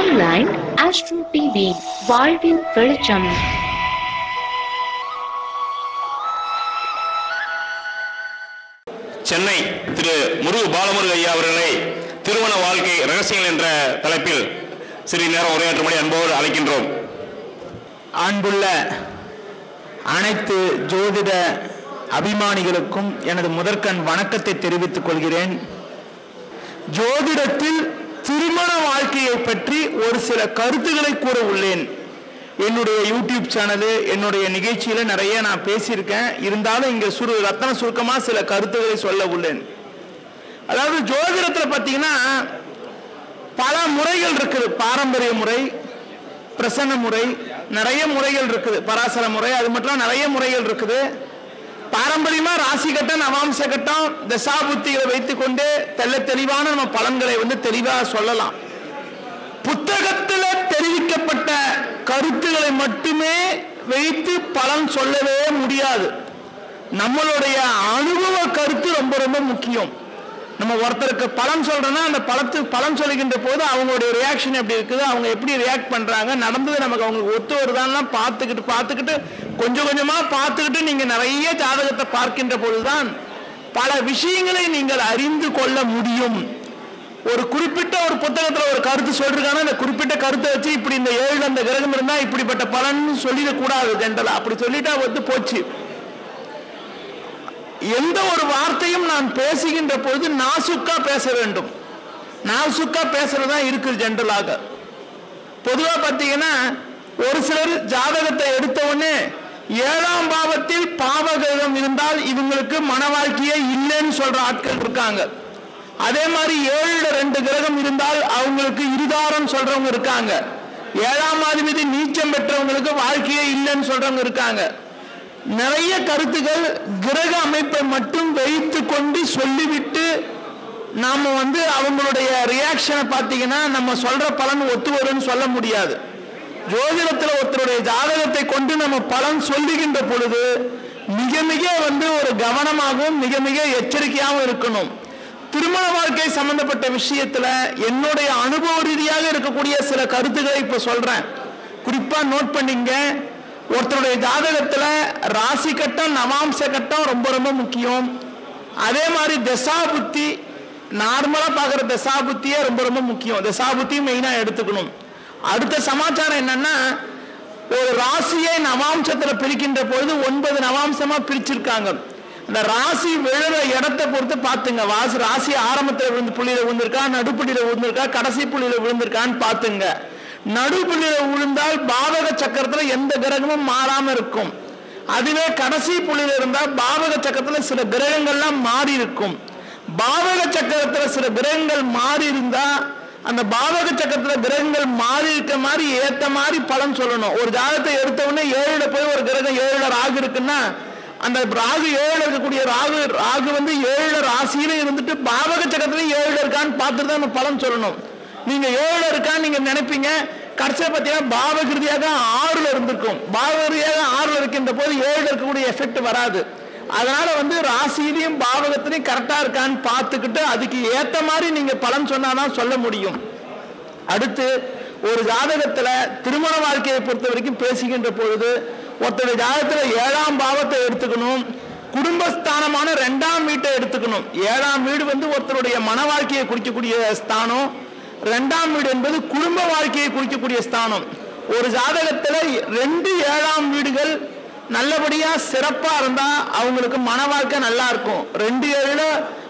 online astro TV வாழ்வின் வெளிச்சம் சென்னை திரு முருகு பாலமுருக ஐயா அவர்களை திருமண வாழ்க்கை ரகசியங்கள் என்ற தலைப்பில் சிறிது நேரம் உரையாற்றும்படி அன்போடு அழைக்கின்றோம் அன்புள்ள அனைத்து ஜோதிட அபிமானிகளுக்கும் எனது முதற்கண் வணக்கத்தை தெரிவித்துக் கொள்கிறேன் ஜோதிடத்தில் திருமண வாழ்க்கையை பற்றி ஒரு சில கருத்துக்களை கூற உள்ளேன் என்னுடைய யூடியூப் சேனலு என்னுடைய நிகழ்ச்சியில நிறைய நான் பேசியிருக்கேன் இருந்தாலும் இங்க சுரு ரத்தன சுருக்கமா சில கருத்துக்களை சொல்ல உள்ளேன் அதாவது ஜோதிடத்தில் பார்த்தீங்கன்னா பல முறைகள் இருக்குது பாரம்பரிய முறை பிரசன்ன முறை நிறைய முறைகள் இருக்குது பராசர முறை அது மட்டும் இல்லாம நிறைய முறைகள் இருக்குது பாரம்பரியமா ராசி கட்டம் நவாம்ச கட்டம் தசாபுத்திகளை வைத்துக்கொண்டு தெள்ள தெளிவான நம்ம பலன்களை வந்து தெளிவாக சொல்லலாம் புத்தகத்துல தெரிவிக்கப்பட்ட கருத்துக்களை மட்டுமே வைத்து பலன் சொல்லவே முடியாது நம்மளுடைய அனுபவ கருத்து ரொம்ப ரொம்ப முக்கியம் நம்ம ஒருத்தருக்கு பலன் சொல்றோம்னா அந்த பலத்து பலன் சொல்லுகின்ற போது அவங்களுடைய ரியாக்ஷன் எப்படி இருக்குது அவங்க எப்படி ரியாக்ட் பண்றாங்க நடந்தது நமக்கு அவங்களுக்கு ஒத்து வருதான்னா பார்த்துக்கிட்டு பார்த்துக்கிட்டு கொஞ்சம் கொஞ்சமா பார்த்துக்கிட்டு நீங்க நிறைய ஜாதகத்தை பார்க்கின்ற பொழுதுதான் பல விஷயங்களை நீங்கள் அறிந்து கொள்ள முடியும் ஒரு குறிப்பிட்ட ஒரு புத்தகத்துல ஒரு கருத்து சொல்றாங்கன்னா அந்த குறிப்பிட்ட கருத்தை வச்சு இப்படி இந்த ஏழு அந்த கிரகம் இருந்தா இப்படிப்பட்ட பலன் சொல்லிடக்கூடாது ஜென்ரலா அப்படி சொல்லிட்டா வந்து போச்சு எந்த ஒரு வார்த்தையும் நான் பேசுகின்ற பொழுது நாசுக்கா பேச வேண்டும் நாசுக்கா பேசுறதா இருக்குது ஜென்ரலாக பொதுவா பார்த்தீங்கன்னா ஒரு சிலர் ஜாதகத்தை எடுத்த உடனே ஏழாம் பாவத்தில் பாவகிரகம் இருந்தால் இவங்களுக்கு மன வாழ்க்கையே இல்லைன்னு சொல்ற ஆட்கள் இருக்காங்க அதே மாதிரி ஏழுல ரெண்டு கிரகம் இருந்தால் அவங்களுக்கு இருதாரம் சொல்றவங்க இருக்காங்க ஏழாம் அதிபதி நீச்சம் பெற்றவங்களுக்கு வாழ்க்கையே இல்லைன்னு சொல்றவங்க இருக்காங்க நிறைய கருத்துக்கள் கிரக அமைப்பை மட்டும் வைத்து கொண்டு சொல்லிவிட்டு நாம வந்து அவங்களுடைய ரியாக்ஷனை பார்த்தீங்கன்னா நம்ம சொல்ற பலன் ஒத்து வரும்னு சொல்ல முடியாது ஜோதிடத்தில் ஒருத்தருடைய ஜாதகத்தை கொண்டு நம்ம பலன் சொல்லுகின்ற பொழுது மிக மிக வந்து ஒரு கவனமாகவும் மிக மிக எச்சரிக்கையாகவும் இருக்கணும் திருமண வாழ்க்கை சம்பந்தப்பட்ட விஷயத்துல என்னுடைய அனுபவ ரீதியாக இருக்கக்கூடிய சில கருத்துக்களை இப்ப சொல்றேன் குறிப்பா நோட் பண்ணிங்க ஒருத்தருடைய ஜாதகத்துல ராசி கட்டம் நவாம்ச கட்டம் ரொம்ப ரொம்ப முக்கியம் அதே மாதிரி தசா புத்தி நார்மலா பார்க்குற தசா புத்தியே ரொம்ப ரொம்ப முக்கியம் தசா புத்தியும் மெயினா எடுத்துக்கணும் அடுத்த சமாச்சாரம் என்னன்னா ஒரு ராசியை நவாம்சத்துல பிரிக்கின்ற பொழுது ஒன்பது நவாம்சமா பிரிச்சிருக்காங்க அந்த ராசி விழுற இடத்தை பொறுத்து பார்த்துங்க வாசி ராசி ஆரம்பத்தில் விழுந்து புள்ளியில விழுந்திருக்கா நடுப்புள்ளியில விழுந்திருக்கா கடைசி புள்ளியில விழுந்திருக்கான்னு பார்த்துங்க நடுப்புள்ளியில விழுந்தால் பாவக சக்கரத்துல எந்த கிரகமும் மாறாம இருக்கும் அதுவே கடைசி புள்ளியில இருந்தா பாவக சக்கரத்துல சில கிரகங்கள்லாம் மாறி இருக்கும் பாவக சக்கரத்துல சில கிரகங்கள் மாறி இருந்தா அந்த பாவக சக்கரத்துல கிரகங்கள் மாறி இருக்க மாதிரி ஏத்த மாதிரி பலன் சொல்லணும் ஒரு ஜாதகத்தை எடுத்த உடனே ஏழுல போய் ஒரு கிரகம் ஏழுல ராகு இருக்குன்னா அந்த ராகு ஏழுல இருக்கக்கூடிய ராகு ராகு வந்து ஏழுல ராசியில இருந்துட்டு பாவக சக்கரத்துல ஏழுல இருக்கான்னு பார்த்துட்டு தான் நம்ம பலன் சொல்லணும் நீங்க ஏழுல இருக்கான்னு நீங்க நினைப்பீங்க கடைசியா பார்த்தீங்கன்னா பாவகிருதியாக ஆறுல இருந்திருக்கும் பாவகிருதியாக ஆறுல இருக்கின்ற போது ஏழுல இருக்கக்கூடிய எஃபெக்ட் வராது அதனால வந்து ராசியிலையும் பாவகத்திலையும் கரெக்டா இருக்கான்னு பார்த்துக்கிட்டு அதுக்கு ஏத்த மாதிரி நீங்க பலன் சொன்னாதான் சொல்ல முடியும் அடுத்து ஒரு ஜாதகத்துல திருமண வாழ்க்கையை பொறுத்த வரைக்கும் பேசுகின்ற பொழுது ஒருத்தருடைய ஜாதகத்துல ஏழாம் பாவத்தை எடுத்துக்கணும் குடும்பஸ்தானமான ரெண்டாம் வீட்டை எடுத்துக்கணும் ஏழாம் வீடு வந்து ஒருத்தருடைய மன வாழ்க்கையை குறிக்கக்கூடிய ஸ்தானம் ரெண்டாம் வீடு என்பது குடும்ப வாழ்க்கையை குறிக்கக்கூடிய ஸ்தானம் ஒரு ஜாதகத்துல ரெண்டு ஏழாம் வீடுகள் நல்லபடியா சிறப்பா இருந்தா அவங்களுக்கு மன வாழ்க்கை நல்லா இருக்கும் ரெண்டு ஏழுல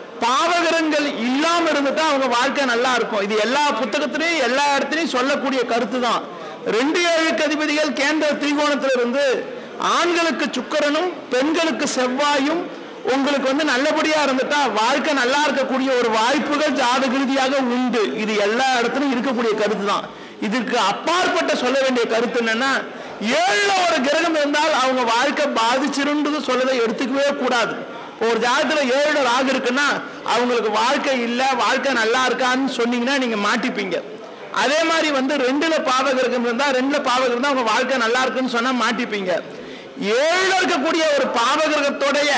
பாவகரங்கள் இல்லாம இருந்துட்டா அவங்க வாழ்க்கை நல்லா இருக்கும் இது எல்லா புத்தகத்திலையும் எல்லா இடத்துலையும் சொல்லக்கூடிய கருத்து தான் ரெண்டு ஏழுக்கு அதிபதிகள் கேந்திர திரிகோணத்துல இருந்து ஆண்களுக்கு சுக்கரனும் பெண்களுக்கு செவ்வாயும் உங்களுக்கு வந்து நல்லபடியா இருந்துட்டா வாழ்க்கை நல்லா இருக்கக்கூடிய ஒரு வாய்ப்புகள் ஜாதக ரீதியாக உண்டு இது எல்லா இடத்துலையும் இருக்கக்கூடிய கருத்து தான் இதற்கு அப்பாற்பட்ட சொல்ல வேண்டிய கருத்து என்னன்னா ஏழுல ஒரு கிரகம் இருந்தால் அவங்க வாழ்க்கை பாதிச்சிருன்றது சொல்லதை எடுத்துக்கவே கூடாது ஒரு ஜாதகத்துல ஏழுல ராகு இருக்குன்னா அவங்களுக்கு வாழ்க்கை இல்லை வாழ்க்கை நல்லா இருக்கான்னு சொன்னீங்கன்னா நீங்க மாட்டிப்பீங்க அதே மாதிரி வந்து ரெண்டுல பாவகிரகம் இருந்தா ரெண்டுல பாவகிரகம் இருந்தா அவங்க வாழ்க்கை நல்லா இருக்குன்னு சொன்னா மாட்டிப்பீங்க ஏழுல இருக்கக்கூடிய ஒரு பாவகிரகத்தோடைய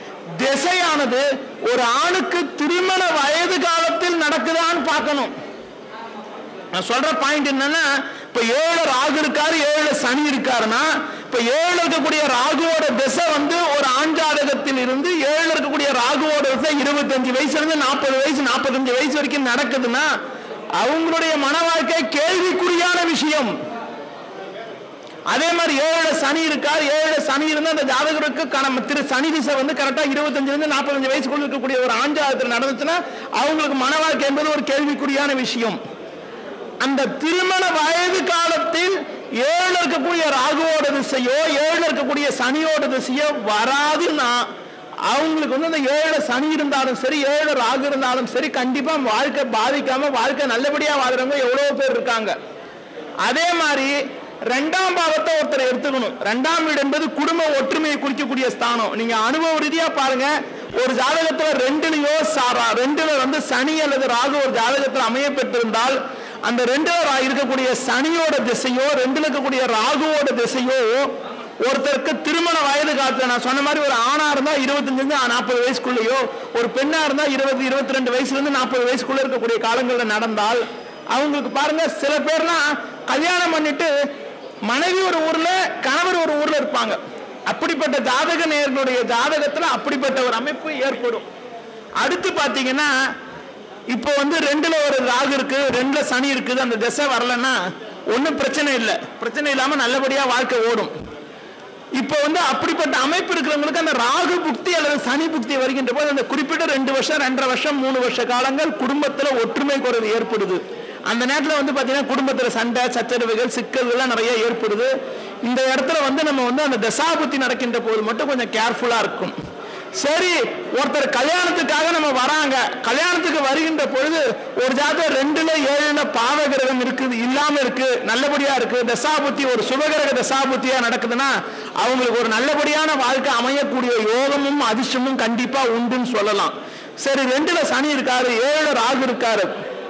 திசையானது ஒரு ஆணுக்கு திருமண வயது காலத்தில் நடக்குதான்னு பார்க்கணும் நான் சொல்ற பாயிண்ட் என்னன்னா இப்ப ஏழு ராகு இருக்காரு ஏழு சனி இருக்காருன்னா இப்ப ஏழு இருக்கக்கூடிய ராகுவோட திசை வந்து ஒரு ஆஞ்சாதகத்தில் இருந்து ஏழு இருக்கக்கூடிய ராகுவோட திசை இருபத்தஞ்சு வயசுல இருந்து நாற்பது வயசு நாற்பத்தஞ்சு வயசு வரைக்கும் நடக்குதுன்னா அவங்களுடைய மன வாழ்க்கை கேள்விக்குறியான விஷயம் அதே மாதிரி ஏழு சனி இருக்கார் ஏழு சனி இருந்தா அந்த ஜாதகருக்கு கண- திரு சனி திசை வந்து கரெக்டா இருபத்தஞ்சுல இருந்து நாற்பத்தஞ்சு வயசுக்குள்ள இருக்கக்கூடிய ஒரு ஆஞ்சாதத்தில் நடந்துச்சுன்னா அவங்களுக்கு மன வாழ்க்கை என்பது ஒரு கேள்விக்குறியான விஷயம் அந்த திருமண வயது காலத்தில் ஏழு இருக்கக்கூடிய ராகுவோட திசையோ ஏழு இருக்கக்கூடிய சனியோட திசையோ வராதுன்னா அவங்களுக்கு வந்து அந்த ஏழு சனி இருந்தாலும் சரி ஏழு ராகு இருந்தாலும் சரி கண்டிப்பா வாழ்க்கை பாதிக்காம வாழ்க்கை நல்லபடியா வாழ்றவங்க எவ்வளவு பேர் இருக்காங்க அதே மாதிரி ரெண்டாம் பாவத்தை ஒருத்தர் எடுத்துக்கணும் ரெண்டாம் வீடு என்பது குடும்ப ஒற்றுமையை குறிக்கக்கூடிய ஸ்தானம் நீங்க அனுபவ ரீதியா பாருங்க ஒரு ஜாதகத்துல ரெண்டுலயோ சாரா ரெண்டுல வந்து சனி அல்லது ராகு ஒரு ஜாதகத்தில் அமைய பெற்றிருந்தால் அந்த ரெண்டுல ரா- இருக்கக்கூடிய சனியோட திசையோ ரெண்டுல இருக்கக்கூடிய ராகுவோட திசையோ ஒருத்தருக்கு திருமண வயது காலத்துல நான் சொன்ன மாதிரி ஒரு ஆணா இருந்தா இருபத்தஞ்சு இருந்து நாற்பது வயசுக்குள்ளேயோ ஒரு பெண்ணா இருந்தா இருபது இருபத்தி ரெண்டு வயசுல இருந்து நாற்பது வயசுக்குள்ள இருக்கக்கூடிய காலங்கள்ல நடந்தால் அவங்களுக்கு பாருங்க சில பேர்லாம் கல்யாணம் பண்ணிட்டு மனைவி ஒரு ஊர்ல கணவர் ஒரு ஊர்ல இருப்பாங்க அப்படிப்பட்ட ஜாதக நேர்களுடைய ஜாதகத்துல அப்படிப்பட்ட ஒரு அமைப்பு ஏற்படும் அடுத்து பாத்தீங்கன்னா இப்போ வந்து ரெண்டுல ஒரு ராகு இருக்கு ரெண்டுல சனி இருக்குது அந்த திசை வரலன்னா ஒன்றும் பிரச்சனை இல்லை பிரச்சனை இல்லாம நல்லபடியா வாழ்க்கை ஓடும் இப்போ வந்து அப்படிப்பட்ட அமைப்பு இருக்கிறவங்களுக்கு அந்த ராகு புக்தி அல்லது சனி புக்தி வருகின்ற போது அந்த குறிப்பிட்ட ரெண்டு வருஷம் ரெண்டரை வருஷம் மூணு வருஷ காலங்கள் குடும்பத்துல ஒற்றுமை குறைவு ஏற்படுது அந்த நேரத்துல வந்து பாத்தீங்கன்னா குடும்பத்துல சண்டை சச்சரவுகள் சிக்கல்கள்லாம் நிறைய ஏற்படுது இந்த இடத்துல வந்து நம்ம வந்து அந்த தசாபுத்தி நடக்கின்ற போது மட்டும் கொஞ்சம் கேர்ஃபுல்லா இருக்கும் சரி ஒருத்தர் கல்யாணத்துக்காக நம்ம வராங்க கல்யாணத்துக்கு வருகின்ற பொழுது ஒரு ஜாதகம் ரெண்டுல ஏழுல பாவ கிரகம் இருக்குது இல்லாம இருக்கு நல்லபடியா இருக்கு தசாபுத்தி ஒரு சுபகிரக தசாபுத்தியா நடக்குதுன்னா அவங்களுக்கு ஒரு நல்லபடியான வாழ்க்கை அமையக்கூடிய யோகமும் அதிர்ஷ்டமும் கண்டிப்பா உண்டுன்னு சொல்லலாம் சரி ரெண்டுல சனி இருக்காரு ஏழுல ராகு இருக்காரு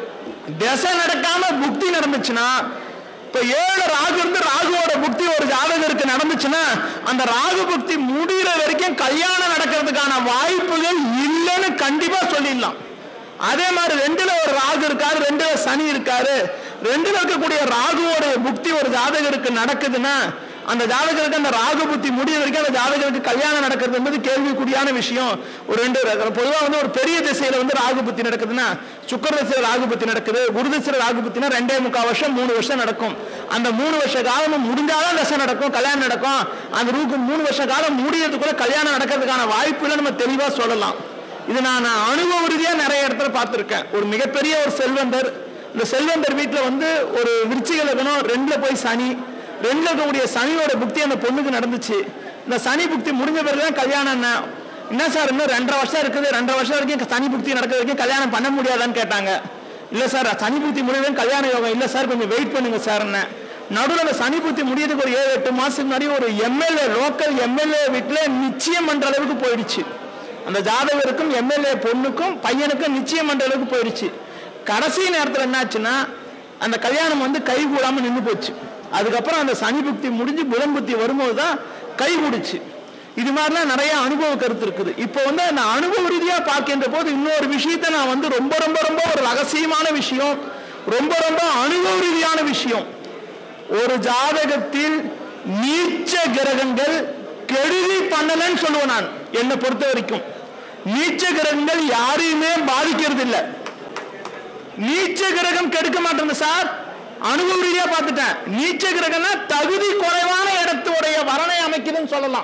திசை நடக்காம புக்தி நடந்துச்சுன்னா இப்ப ஏழு ராகு இருந்து ராகுவோட புக்தி ஒரு ஜாதகருக்கு நடந்துச்சுன்னா அந்த ராகு புக்தி முடிகிற வரைக்கும் கல்யாணம் நடக்கிறதுக்கான வாய்ப்புகள் இல்லைன்னு கண்டிப்பா சொல்லிடலாம் அதே மாதிரி ரெண்டுல ஒரு ராகு இருக்காரு ரெண்டுல சனி இருக்காரு ரெண்டுல இருக்கக்கூடிய ராகுவோட புக்தி ஒரு ஜாதகருக்கு நடக்குதுன்னா அந்த ஜாதகருக்கு அந்த ராகு புத்தி முடிய வரைக்கும் அந்த ஜாதகருக்கு கல்யாணம் நடக்கிறது என்பது கேள்விக்குறியான விஷயம் ஒரு ரெண்டு பொதுவாக வந்து ஒரு பெரிய திசையில வந்து ராகு புத்தி நடக்குதுன்னா சுக்கர திசையில ராகு புத்தி நடக்குது குரு திசையில ராகு புத்தினா ரெண்டே முக்கால் வருஷம் மூணு வருஷம் நடக்கும் அந்த மூணு வருஷ காலம் முடிஞ்சாதான் தசை நடக்கும் கல்யாணம் நடக்கும் அந்த ரூக்கு மூணு வருஷ காலம் முடியறதுக்குள்ள கல்யாணம் நடக்கிறதுக்கான வாய்ப்புகளை நம்ம தெளிவா சொல்லலாம் இது நான் அனுபவ ரீதியா நிறைய இடத்துல பார்த்திருக்கேன் ஒரு மிகப்பெரிய ஒரு செல்வந்தர் இந்த செல்வந்தர் வீட்டுல வந்து ஒரு விருச்சிக லக்னம் ரெண்டுல போய் சனி ரெண்டுல இருக்கக்கூடிய சனியோட புக்தி அந்த பொண்ணுக்கு நடந்துச்சு இந்த சனி புக்தி முடிஞ்ச பிறகுதான் கல்யாணம் என்ன என்ன சார் இன்னும் ரெண்டரை வருஷம் இருக்குது ரெண்டரை வருஷம் வரைக்கும் சனி புக்தி நடக்கிற வரைக்கும் கல்யாணம் பண்ண முடியாதான்னு கேட்டாங்க இல்ல சார் சனி புக்தி முடியவே கல்யாண யோகம் இல்ல சார் கொஞ்சம் வெயிட் பண்ணுங்க சார் நடுவில் அந்த சனி புத்தி முடியறதுக்கு ஒரு ஏழு எட்டு மாசத்துக்கு முன்னாடி ஒரு எம்எல்ஏ லோக்கல் எம்எல்ஏ வீட்டுல நிச்சயம் பண்ற அளவுக்கு போயிடுச்சு அந்த ஜாதகருக்கும் எம்எல்ஏ பொண்ணுக்கும் பையனுக்கும் நிச்சயம் பண்ற அளவுக்கு போயிடுச்சு கடைசி நேரத்தில் என்னாச்சுன்னா அந்த கல்யாணம் வந்து கை கூடாம நின்று போச்சு அதுக்கப்புறம் அந்த சனி புக்தி முடிஞ்சு புதன் புத்தி வரும்போது தான் கை கூடுச்சு இது மாதிரிலாம் நிறைய அனுபவ கருத்து இருக்குது இப்போ வந்து நான் அனுபவ ரீதியா பார்க்கின்ற போது இன்னொரு விஷயத்தை நான் வந்து ரொம்ப ரொம்ப ரொம்ப ஒரு ரகசியமான விஷயம் ரொம்ப ரொம்ப அனுபவ ரீதியான விஷயம் ஒரு ஜாதகத்தில் நீச்ச கிரகங்கள் கெடுதி பண்ணலன்னு சொல்லுவேன் நான் என்னை பொறுத்த வரைக்கும் நீச்ச கிரகங்கள் யாரையுமே பாதிக்கிறது இல்லை நீச்ச கிரகம் கெடுக்க மாட்டேன் சார் அனுபவ ரீதியா பார்த்துட்டேன் நீச்ச கிரகம்னா தகுதி குறைவான இடத்துடைய வரனை அமைக்குதுன்னு சொல்லலாம்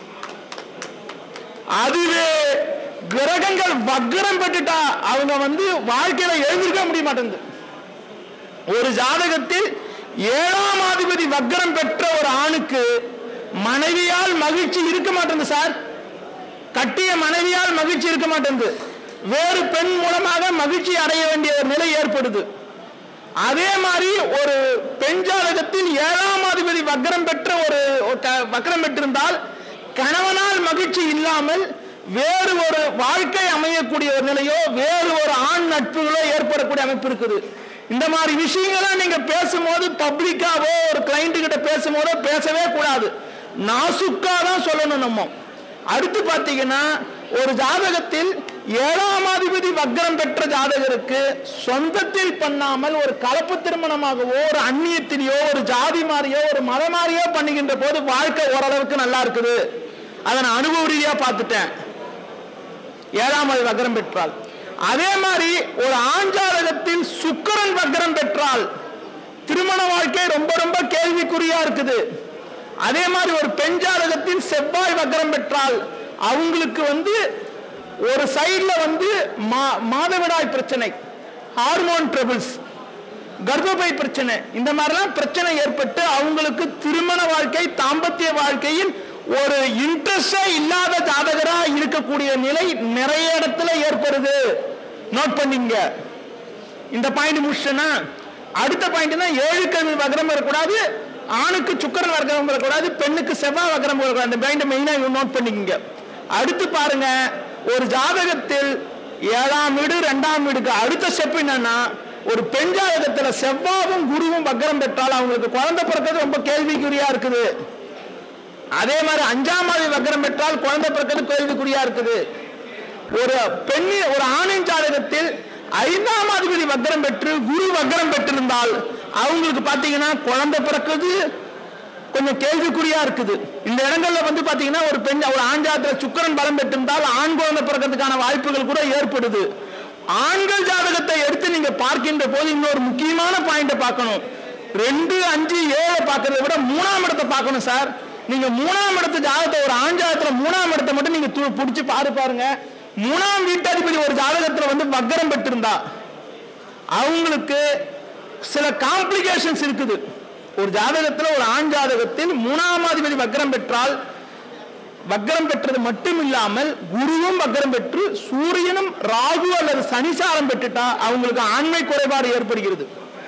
அதுவே கிரகங்கள் வக்ரம் பெற்றுட்டா அவங்க வந்து வாழ்க்கையில எழுந்திருக்க முடிய மாட்டேங்குது ஒரு ஜாதகத்தில் ஏழாம் அதிபதி வக்ரம் பெற்ற ஒரு ஆணுக்கு மனைவியால் மகிழ்ச்சி இருக்க மாட்டேங்குது சார் கட்டிய மனைவியால் மகிழ்ச்சி இருக்க மாட்டேங்குது வேறு பெண் மூலமாக மகிழ்ச்சி அடைய வேண்டிய ஒரு நிலை ஏற்படுது அதே மாதிரி ஒரு பெண் ஜாதகத்தில் ஏழாம் அதிபதி வக்ரம் பெற்ற ஒரு ஒரு க- வக்ரம் பெற்றிருந்தால் கணவனால் மகிழ்ச்சி இல்லாமல் வேறு ஒரு வாழ்க்கை அமையக்கூடிய ஒரு நிலையோ வேறு ஒரு ஆண் நட்புகளோ ஏற்படக்கூடிய அமைப்பு இருக்குது இந்த மாதிரி விஷயங்களை நீங்க பேசும்போது பப்ளிக்காவோ ஒரு கிளைண்ட் கிட்ட பேசும்போதோ பேசவே கூடாது நாசுக்கா தான் சொல்லணும் நம்ம அடுத்து பார்த்தீங்கன்னா ஒரு ஜாதகத்தில் ஏழாம் அதிபதி வக்ரம் பெற்ற ஜாதகருக்கு சொந்தத்தில் பண்ணாமல் ஒரு கலப்பு திருமணமாகவோ ஒரு அந்நியத்திலேயோ ஒரு ஜாதி மாறியோ ஒரு மத மாறியோ பண்ணுகின்ற போது வாழ்க்கை ஓரளவுக்கு நல்லா இருக்குது அதை நான் அனுபவ ரீதியா பார்த்துட்டேன் ஏழாம் அதிபதி வக்ரம் பெற்றால் அதே மாதிரி ஒரு ஆண் ஜாதகத்தில் சுக்கிரன் வக்ரம் பெற்றால் திருமண வாழ்க்கை ரொம்ப ரொம்ப கேள்விக்குறியா இருக்குது அதே மாதிரி ஒரு பெண் ஜாதகத்தில் செவ்வாய் வக்ரம் பெற்றால் அவங்களுக்கு வந்து ஒரு சைடுல வந்து மா- மாதவிடாய் பிரச்சனை ஹார்மோன் ட்ரபிள்ஸ் கர்ப்பப்பை பிரச்சனை இந்த மாதிரிலாம் பிரச்சனை ஏற்பட்டு அவங்களுக்கு திருமண வாழ்க்கை தாம்பத்திய வாழ்க்கையில் ஒரு இன்ட்ரெஸ்டே இல்லாத ஜாதகரா இருக்கக்கூடிய நிலை நிறைய இடத்துல ஏற்படுது நோட் பண்ணீங்க இந்த பாயிண்ட் முடிச்சுன்னா அடுத்த பாயிண்ட் தான் ஏழுக்கு அது வக்ரம் வரக்கூடாது ஆணுக்கு சுக்கரன் வக்ரம் வரக்கூடாது பெண்ணுக்கு செவ்வாய் வக்ரம் வரக்கூடாது அந்த பாயிண்ட் மெயினா நோட் பண்ணிக்கங்க அடுத்து பாருங்க ஒரு ஜாதகத்தில் ஏழாம் வீடு ரெண்டாம் வீடுக்கு அடுத்த ஸ்டெப் என்னன்னா ஒரு பெண் ஜாதகத்துல செவ்வாவும் குருவும் வக்ரம் பெற்றால் அவங்களுக்கு குழந்தை பிறக்கிறது ரொம்ப கேள்விக்குறியா இருக்குது அதே மாதிரி அஞ்சாம் ஆதி வக்ரம் பெற்றால் குழந்தை பிறக்கிறது கேள்விக்குறியா இருக்குது ஒரு பெண்ணி ஒரு ஆணின் ஜாதகத்தில் ஐந்தாம் அதிபதி வக்ரம் பெற்று குரு வக்ரம் பெற்றிருந்தால் அவங்களுக்கு பாத்தீங்கன்னா குழந்தை பிறக்குது கொஞ்சம் கேள்விக்குறியா இருக்குது இந்த இடங்கள்ல வந்து பாத்தீங்கன்னா ஒரு பெண் ஒரு ஆண் ஜாதகத்துல சுக்கிரன் பலம் பெற்றிருந்தால் ஆண் குழந்தை பிறக்கிறதுக்கான வாய்ப்புகள் கூட ஏற்படுது ஆண்கள் ஜாதகத்தை எடுத்து நீங்க பார்க்கின்ற போது இன்னொரு முக்கியமான பாயிண்ட பார்க்கணும் ரெண்டு அஞ்சு ஏழை பார்க்கறதை விட மூணாம் இடத்தை பார்க்கணும் சார் நீங்க மூணாம் இடத்து ஜாதகத்தை ஒரு ஆண் ஜாதகத்துல மூணாம் இடத்தை மட்டும் நீங்க து- பிடிச்சு பாரு பாருங்க மூணாம் வீட்டதிபதி ஒரு ஜாதகத்துல வந்து வக்கரம் பெற்றிருந்தா அவங்களுக்கு சில காம்ப்ளிகேஷன்ஸ் இருக்குது ஒரு ஜாதகத்துல ஒரு ஆண் ஜாதகத்தில் மூணாம் அதிபதி வக்ரம் பெற்றால் வக்ரம் பெற்றது மட்டும் இல்லாமல் குருவும் வக்ரம் பெற்று சூரியனும் ராகு அல்லது சனிசாரம் பெற்றுட்டா அவங்களுக்கு ஆண்மை குறைபாடு ஏற்படுகிறது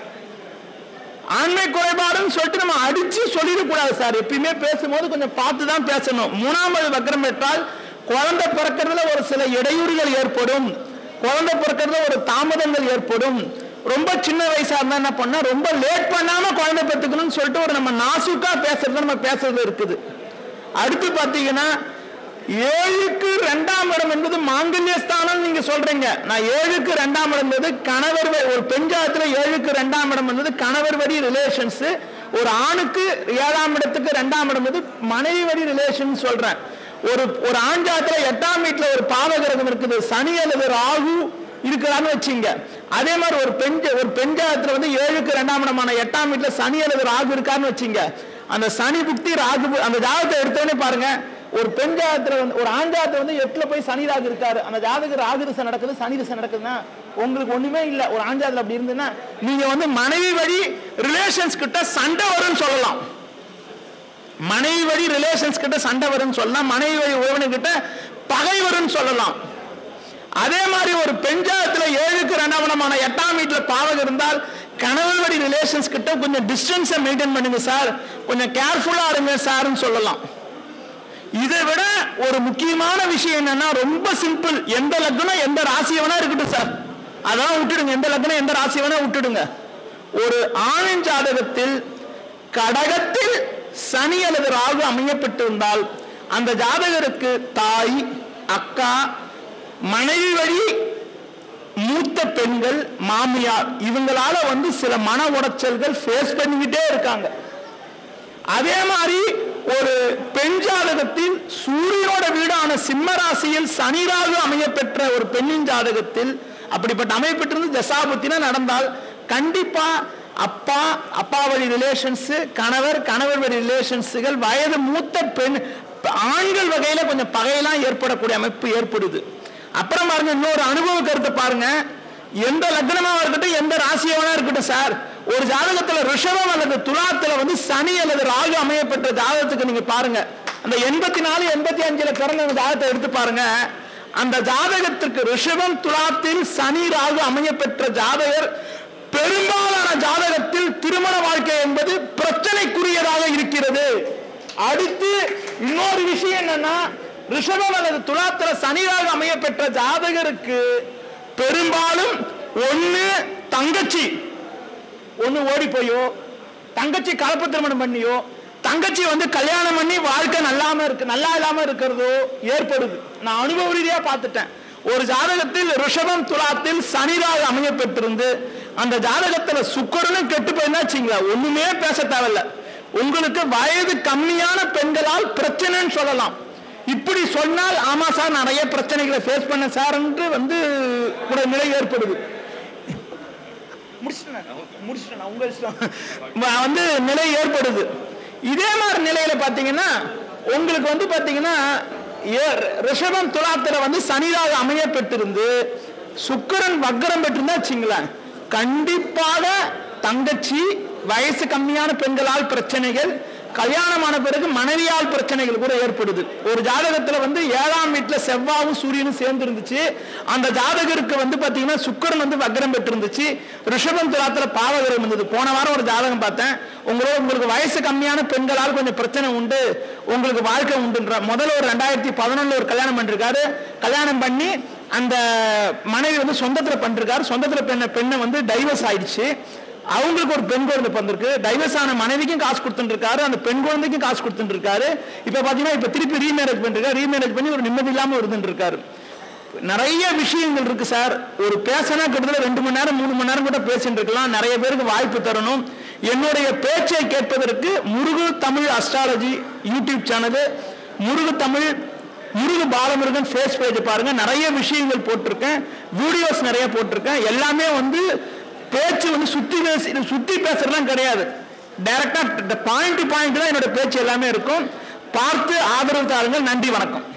ஆண்மை குறைபாடுன்னு சொல்லிட்டு நம்ம அடிச்சு சொல்லிடக்கூடாது சார் எப்பயுமே பேசும்போது கொஞ்சம் பார்த்து தான் பேசணும் மூணாவது வக்ரம் பெற்றால் குழந்தை பிறக்கிறதுல ஒரு சில இடையூறுகள் ஏற்படும் குழந்தை பிறக்கிறதுல ஒரு தாமதங்கள் ஏற்படும் ரொம்ப சின்ன வயசா இருந்தா என்ன பண்ணா ரொம்ப லேட் பண்ணாம குழந்தை பெற்றுக்கணும்னு சொல்லிட்டு ஒரு நம்ம நாசுக்கா பேசுறது நம்ம பேசுறது இருக்குது அடுத்து பாத்தீங்கன்னா ஏழுக்கு ரெண்டாம் இடம் என்பது மாங்கல்ய ஸ்தானம் நீங்க சொல்றீங்க நான் ஏழுக்கு ரெண்டாம் இடம் என்பது கணவர் வ- ஒரு பெண் ஜாதத்துல ஏழுக்கு ரெண்டாம் இடம் என்பது கணவர் வழி ரிலேஷன்ஸ் ஒரு ஆணுக்கு ஏழாம் இடத்துக்கு ரெண்டாம் இடம் என்பது மனைவி வழி ரிலேஷன் சொல்றேன் ஒரு ஒரு ஆண் ஜாதத்துல எட்டாம் வீட்டுல ஒரு பாவகிரகம் இருக்குது சனி அல்லது ராகு இருக்கிறான்னு வச்சுங்க அதே மாதிரி ஒரு பெண் ஜா- ஒரு பெண் ஜாதத்துல வந்து ஏழுக்கு ரெண்டாம் இடமான எட்டாம் வீட்டுல சனி அல்லது ராகு இருக்கான்னு வச்சுங்க அந்த சனி புக்தி ராகு பு- அந்த ஜாதகத்தை எடுத்தோடனே பாருங்க ஒரு பெண் ஜாதகத்துல வந்து ஒரு ஆண் ஜாதகத்துல வந்து எட்டுல போய் சனி ராகு இருக்காரு அந்த ஜாதகம் ராகு திசை நடக்குது சனி திசை நடக்குதுன்னா உங்களுக்கு ஒண்ணுமே இல்ல ஒரு ஆண் ஜாதகத்துல அப்படி இருந்ததுன்னா நீங்க வந்து மனைவி வழி ரிலேஷன்ஸ் கிட்ட சண்டை வரும்னு சொல்லலாம் மனைவி வழி ரிலேஷன்ஸ் கிட்ட சண்டை வரும்னு சொல்லலாம் மனைவி வழி உறவினர்கிட்ட பகை வரும்னு சொல்லலாம் அதே மாதிரி ஒரு பெஞ்சாயத்துல ஏழுக்கு ரெண்டாவணமான எட்டாம் வீட்டுல பாவகம் இருந்தால் கணவன் வழி ரிலேஷன்ஸ் கிட்ட கொஞ்சம் டிஸ்டன்ஸை மெயின்டைன் பண்ணுங்க சார் கொஞ்சம் கேர்ஃபுல்லா இருங்க சார்னு சொல்லலாம் இதை விட ஒரு முக்கியமான விஷயம் என்னன்னா ரொம்ப சிம்பிள் எந்த லக்னம் எந்த ராசி வேணா இருக்கட்டும் சார் அதான் விட்டுடுங்க எந்த லக்னம் எந்த ராசி வேணா விட்டுடுங்க ஒரு ஆணின் ஜாதகத்தில் கடகத்தில் சனி அல்லது ராகு அமையப்பட்டிருந்தால் அந்த ஜாதகருக்கு தாய் அக்கா மனைவி வழி மூத்த பெண்கள் மாமியார் இவங்களால வந்து சில மன உடைச்சல்கள் ஃபேஸ் பண்ணிக்கிட்டே இருக்காங்க அதே மாதிரி ஒரு பெண் ஜாதகத்தில் சூரியனோட வீடான சிம்ம ராசியில் சனி ராகு அமையப்பெற்ற ஒரு பெண்ணின் ஜாதகத்தில் அப்படிப்பட்ட அமைப்பெற்றிருந்து தசாபத்தினா நடந்தால் கண்டிப்பா அப்பா அப்பா வழி ரிலேஷன்ஸ் கணவர் கணவர் வழி ரிலேஷன்ஸுகள் வயது மூத்த பெண் ஆண்கள் வகையில கொஞ்சம் பகையெல்லாம் ஏற்படக்கூடிய அமைப்பு ஏற்படுது அப்புறம் பாருங்க இன்னொரு அனுபவ கருத்தை பாருங்க எந்த லக்னமா இருக்கட்டும் எந்த ராசியவனா இருக்கட்டும் சார் ஒரு ஜாதகத்துல ரிஷபம் அல்லது துலாத்துல வந்து சனி அல்லது ராகு அமையப்பட்ட ஜாதகத்துக்கு நீங்க பாருங்க அந்த எண்பத்தி நாலு எண்பத்தி அஞ்சுல பிறந்த அந்த ஜாதகத்தை எடுத்து பாருங்க அந்த ஜாதகத்துக்கு ரிஷபம் துலாத்தில் சனி ராகு அமையப்பெற்ற ஜாதகர் பெரும்பாலான ஜாதகத்தில் திருமண வாழ்க்கை என்பது பிரச்சனைக்குரியதாக இருக்கிறது அடுத்து இன்னொரு விஷயம் என்னன்னா ரிஷபம் அல்லது துலாத்திர சனிராக அமையப்பெற்ற ஜாதகருக்கு பெரும்பாலும் ஒண்ணு தங்கச்சி ஒண்ணு ஓடி போயோ தங்கச்சி கலப்பு திருமணம் பண்ணியோ தங்கச்சி வந்து கல்யாணம் பண்ணி வாழ்க்கை நல்லாம இருக்கு நல்லா இல்லாம இருக்கிறதோ ஏற்படுது நான் அனுபவ ரீதியா பார்த்துட்டேன் ஒரு ஜாதகத்தில் ரிஷபம் துலாத்தில் சனிராக அமைய பெற்றிருந்து அந்த ஜாதகத்துல சுக்கரனும் கெட்டு போயிருந்தா வச்சுங்களா ஒண்ணுமே பேச தேவையில்ல உங்களுக்கு வயது கம்மியான பெண்களால் பிரச்சனைன்னு சொல்லலாம் இப்படி சொன்னால் ஆமா சார் நிறைய பிரச்சனைகளை ஃபேஸ் பண்ண சார் என்று வந்து ஒரு நிலை ஏற்படுது முடிச்சிட்டேன் முடிச்சிட்டேன் உங்க இஷ்டம் வ- வந்து நிலை ஏற்படுது இதே மாதிரி நிலையில பாத்தீங்கன்னா உங்களுக்கு வந்து பாத்தீங்கன்னா ஏ- ரிஷபம் துலாத்துல வந்து சனிராக அமைய பெற்றிருந்து சுக்கிரன் வக்ரம் பெற்றிருந்தா வச்சுங்களேன் கண்டிப்பாக தங்கச்சி வயசு கம்மியான பெண்களால் பிரச்சனைகள் கல்யாணமான பிறகு மனைவியால் பிரச்சனைகள் கூட ஏற்படுது ஒரு ஜாதகத்துல வந்து ஏழாம் வீட்டுல செவ்வாவும் சூரியனும் சேர்ந்து இருந்துச்சு அந்த ஜாதகருக்கு வந்து பாத்தீங்கன்னா சுக்கிரன் வந்து வக்ரம் பெற்றிருந்துச்சு ரிஷபம் துலாத்துல பாவகரம் இருந்தது போன வாரம் ஒரு ஜாதகம் பார்த்தேன் உங்களோட உங்களுக்கு வயசு கம்மியான பெண்களால் கொஞ்சம் பிரச்சனை உண்டு உங்களுக்கு வாழ்க்கை உண்டுன்ற முதல்ல ஒரு ரெண்டாயிரத்தி பதினொன்னுல ஒரு கல்யாணம் பண்ணிருக்காரு கல்யாணம் பண்ணி அந்த மனைவி வந்து சொந்தத்துல பண்ணிருக்காரு சொந்தத்துல பெண்ண பெண்ணை வந்து டைவர்ஸ் ஆயிடுச்சு அவங்களுக்கு ஒரு பெண் குழந்தை பிறந்திருக்கு டைவர்ஸ் ஆன மனைவிக்கும் காசு கொடுத்துட்டு இருக்காரு அந்த பெண் குழந்தைக்கும் காசு கொடுத்துட்டு இருக்காரு இப்ப பாத்தீங்கன்னா இப்ப திருப்பி ரீமேரேஜ் பண்ணிருக்காரு ரீமேரேஜ் பண்ணி ஒரு நிம்மதி இல்லாம இருந்துட்டு இருக்காரு நிறைய விஷயங்கள் இருக்கு சார் ஒரு பேசினா கிட்டத்தட்ட ரெண்டு மணி நேரம் மூணு மணி நேரம் கூட பேசிட்டு இருக்கலாம் நிறைய பேருக்கு வாய்ப்பு தரணும் என்னுடைய பேச்சை கேட்பதற்கு Murugu Tamil astrology YouTube channel Murugu Tamil Murugu Balamurugan face page பாருங்க நிறைய விஷயங்கள் போட்டிருக்கேன் வீடியோஸ் நிறைய போட்டிருக்கேன் எல்லாமே வந்து பேச்சு வந்து சுத்தி பேசி சுத்தி பேசுறதுலாம் கிடையாது டைரக்டா பாயிண்ட் டு பாயிண்ட் தான் என்னோட பேச்சு எல்லாமே இருக்கும் பார்த்து ஆதரவு தாருங்கள் நன்றி வணக்கம்